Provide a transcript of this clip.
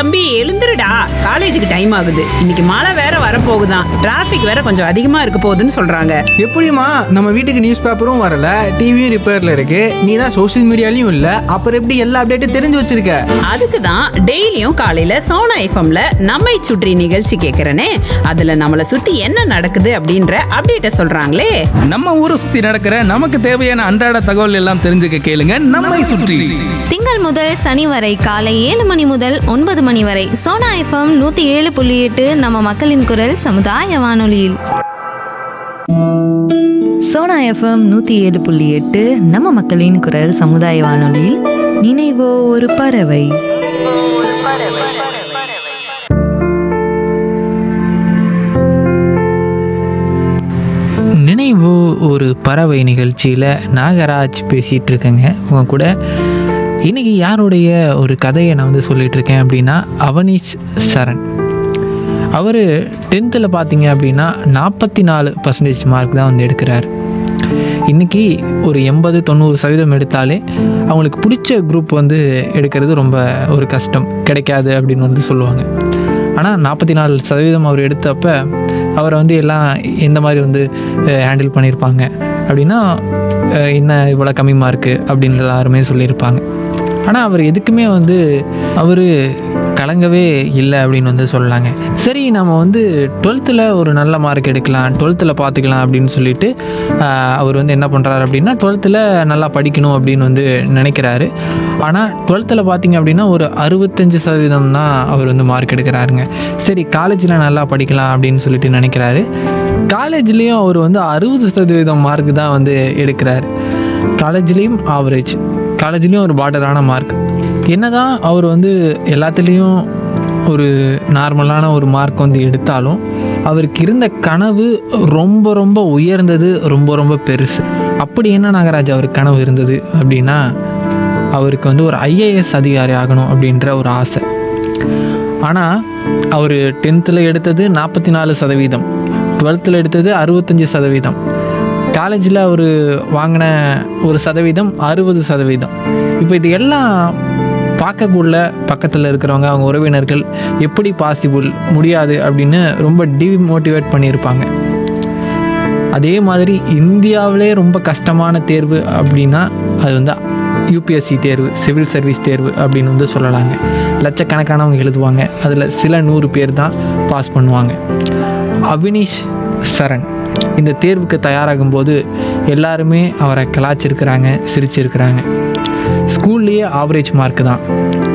தம்பி எழுந்துருடா காலேஜுக்கு டைம் ஆகுது இன்னைக்கு மழை வேற வரப்போகுதான் டிராஃபிக் வேற கொஞ்சம் அதிகமா இருக்க போகுதுன்னு சொல்றாங்க எப்படிம்மா நம்ம வீட்டுக்கு நியூஸ் பேப்பரும் வரல டிவியும் ரிப்பேர்ல இருக்கு நீ தான் சோஷியல் மீடியாலையும் இல்ல அப்புறம் எப்படி எல்லா அப்டேட்டும் தெரிஞ்சு வச்சிருக்க அதுக்கு தான் டெய்லியும் காலையில சோனா எஃப்எம்ல நம்மை சுற்றி நிகழ்ச்சி கேட்கறனே அதுல நம்மளை சுத்தி என்ன நடக்குது அப்படின்ற அப்டேட்ட சொல்றாங்களே நம்ம ஊரை சுத்தி நடக்கிற நமக்கு தேவையான அன்றாட தகவல் எல்லாம் தெரிஞ்சுக்க கேளுங்க நம்மை சுற்றி திங்கள் முதல் சனி வரை காலை ஏழு மணி முதல் ஒன்பது மணி வரை சோனா எஃப்எம் நூற்றி ஏழு புள்ளி எட்டு நம்ம மக்களின் குரல் சமுதாய வானொலியில் சோனா எஃப்எம் நூற்றி ஏழு புள்ளி எட்டு நம்ம மக்களின் குரல் சமுதாய வானொலியில் நினைவோ ஒரு பறவை நினைவு ஒரு பறவை நிகழ்ச்சியில் நாகராஜ் பேசிகிட்டு இருக்கேங்க உங்க கூட இன்னைக்கு யாருடைய ஒரு கதையை நான் வந்து சொல்லிட்டு இருக்கேன் அப்படின்னா அவனீஷ் சரண் அவர் டென்த்தில் பார்த்தீங்க அப்படின்னா நாற்பத்தி நாலு பர்சன்டேஜ் மார்க் தான் வந்து எடுக்கிறார் இன்றைக்கி ஒரு எண்பது தொண்ணூறு சதவீதம் எடுத்தாலே அவங்களுக்கு பிடிச்ச குரூப் வந்து எடுக்கிறது ரொம்ப ஒரு கஷ்டம் கிடைக்காது அப்படின்னு வந்து சொல்லுவாங்க ஆனால் நாற்பத்தி நாலு சதவீதம் அவர் எடுத்தப்ப அவரை வந்து எல்லாம் எந்த மாதிரி வந்து ஹேண்டில் பண்ணியிருப்பாங்க அப்படின்னா அஹ், என்ன இவ்வளோ கம்மி மார்க்கு அப்படின்னு எல்லாருமே சொல்லியிருப்பாங்க ஆனால் அவர் எதுக்குமே வந்து அவர் கலங்கவே இல்லை அப்படின்னு வந்து சொல்லலாங்க சரி நம்ம வந்து டுவெல்த்தில் ஒரு நல்ல மார்க் எடுக்கலாம் டுவெல்த்தில் பார்த்துக்கலாம் அப்படின்னு சொல்லிட்டு ஆஹ், அவர் வந்து என்ன பண்ணுறாரு அப்படின்னா டுவெல்த்தில் நல்லா படிக்கணும் அப்படின்னு வந்து நினைக்கிறாரு ஆனால் டுவெல்த்தில் பார்த்தீங்க அப்படின்னா ஒரு அறுபத்தஞ்சு சதவீதம் தான் அவர் வந்து மார்க் எடுக்கிறாருங்க சரி காலேஜில் நல்லா படிக்கலாம் அப்படின்னு சொல்லிட்டு நினைக்கிறாரு காலேஜ்லேயும் அவர் வந்து அறுபது சதவீதம் மார்க் தான் வந்து எடுக்கிறார் காலேஜ்லேயும் ஆவரேஜ் காலேஜ்லேயும் ஒரு பார்டரான மார்க் என்னதான் அவர் வந்து எல்லாத்துலேயும் ஒரு நார்மலான ஒரு மார்க் வந்து எடுத்தாலும் அவருக்கு இருந்த கனவு ரொம்ப ரொம்ப உயர்ந்தது ரொம்ப ரொம்ப பெருசு அப்படி என்ன நாகராஜ் அவருக்கு கனவு இருந்தது அப்படின்னா அவருக்கு வந்து ஒரு ஐஏஎஸ் அதிகாரி ஆகணும் அப்படின்ற ஒரு ஆசை ஆனால் அவர் டென்த்தில் எடுத்தது நாற்பத்தி நாலு சதவீதம் டுவெல்த்தில் எடுத்தது அறுபத்தஞ்சி சதவீதம் காலேஜில் அவர் வாங்கின ஒரு சதவீதம் அறுபது சதவீதம் இப்போ இது எல்லாம் பார்க்கக்குள்ள பக்கத்தில் இருக்கிறவங்க அவங்க உறவினர்கள் எப்படி பாசிபிள் முடியாது அப்படின்னு ரொம்ப டிமோட்டிவேட் பண்ணியிருப்பாங்க அதே மாதிரி இந்தியாவிலே ரொம்ப கஷ்டமான தேர்வு அப்படின்னா அது வந்து யூபிஎஸ்சி தேர்வு சிவில் சர்வீஸ் தேர்வு அப்படின்னு வந்து சொல்லலாங்க லட்சக்கணக்கானவங்க எழுதுவாங்க அதில் சில நூறு பேர் தான் பாஸ் பண்ணுவாங்க அவினிஷ் சரண் இந்த தேர்வுக்கு தயாராகும் போது எல்லாருமே அவரை கலாச்சிருக்கிறாங்க சிரிச்சிருக்கிறாங்க ஸ்கூல்லேயே ஆவரேஜ் மார்க் தான்